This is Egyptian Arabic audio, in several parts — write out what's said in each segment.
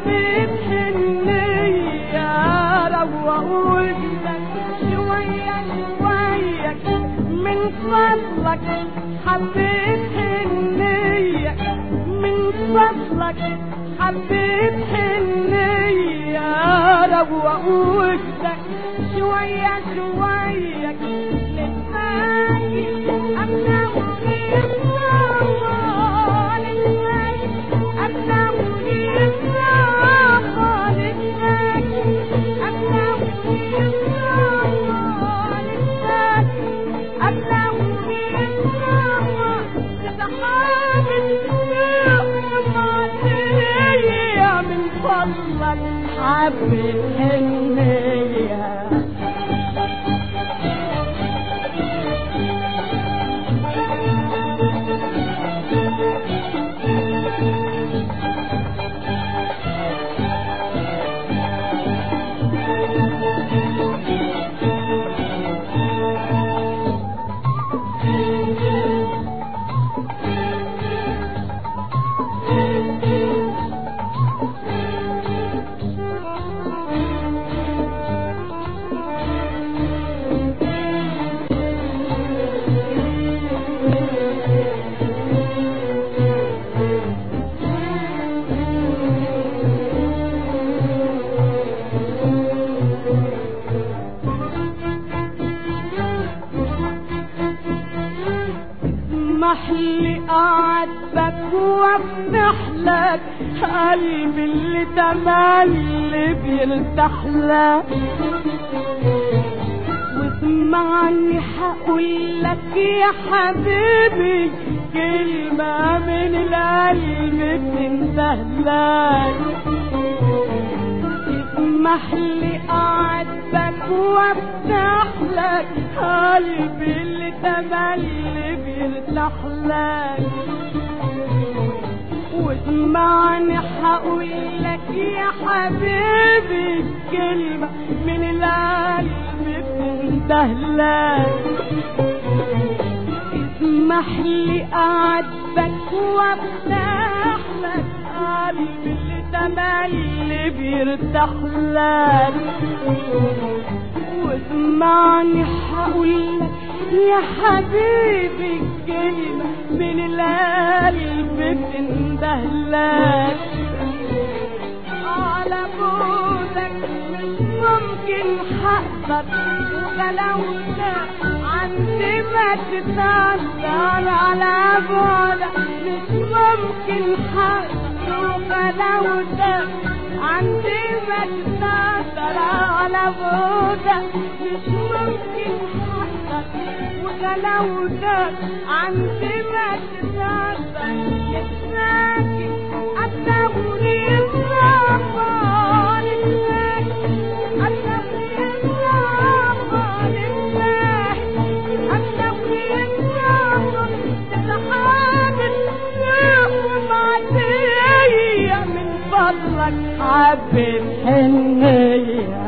حبيب حنية روقولك شوية شوية من فضلك حبيب حنية من فضلك حبيب حنية روقولك شوية شوية للباقي أبنى ونير أبنى ونير أبنى ونير أبنى ونير من فضلك حبة حنية اسمح لي اعاتبك وافتح لك قلبي اللي تملي بيرتاح لك واسمعني هقول لك يا حبيبي كلمة من القلب بتنتهلك اسمح لي اعاتبك وافتح لك قلبي اللي تملي بيرتاح لك واسمعني هقول لك يا حبيبي كلمة من القلب بتنتهلك اسمح لي اعاتبك وافتح لك قلبي اللي تملي بيرتاح لك واسمعني هقول لك يا حبيبي كلمة من القلب بتندهلك على بودك مش ممكن هقدر وغلاوتك عندي ما تتقدر على بودك مش ممكن هقدر وغلاوتك عندي ما تتقدر على بودك مش ممكن هقدر وغلاوتك عندي ما تتقدر يساكي أبلغني الرحمن الله أبلغني الرحمن الله أبلغني الرحمن تتحاب السوق معدية من فضلك حبيب حنية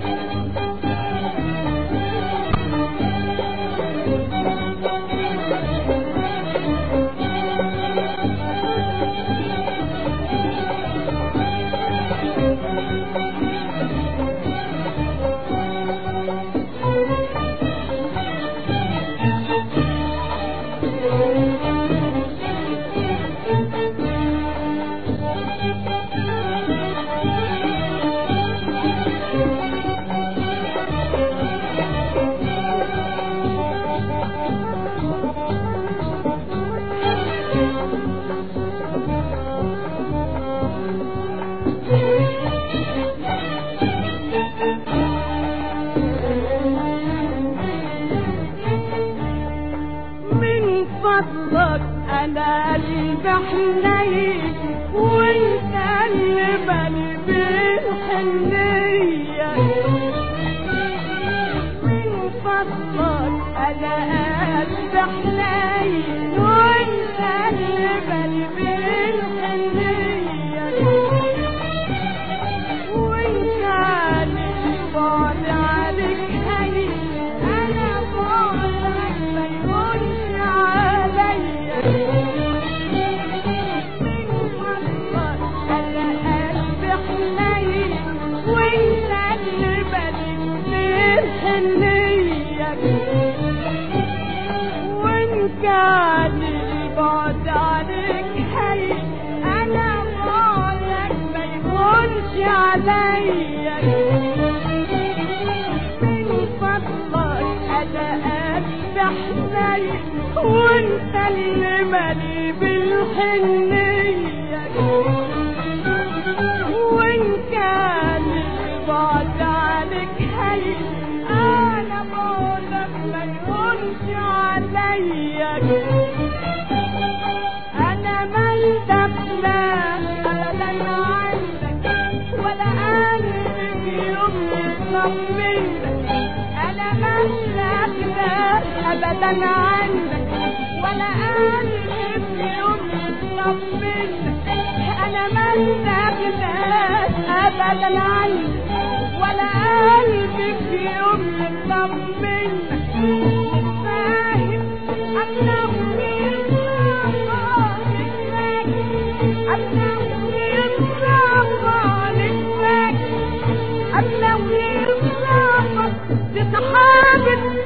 من فضلك انا قلبي حنين وانت اللي بالي بالحنية من فضلك انا قلبي حنين وانت اللي بالي بالحنية وانت اللي بعد عليك هين انا بعدك ما يهونش عليا من فضلك انا قلبي حنيك وان كان البعد عليك هي انا بعدك ما يكونش عليا من فضلك انا افتح زي وانت اللي مالي بالحنيه وان كان البعد عليك هي انا بقولك ما يكونش عليا انا ملتك لا ابدا عندك ولا قلبي في يوم يطمنك انا ملتك لا ابدا عندك ولا قلبي في يوم يطمنك انا ملتك لا ابدا عندك ولا قلبي في يوم يطمنك فاهم انا تتحابس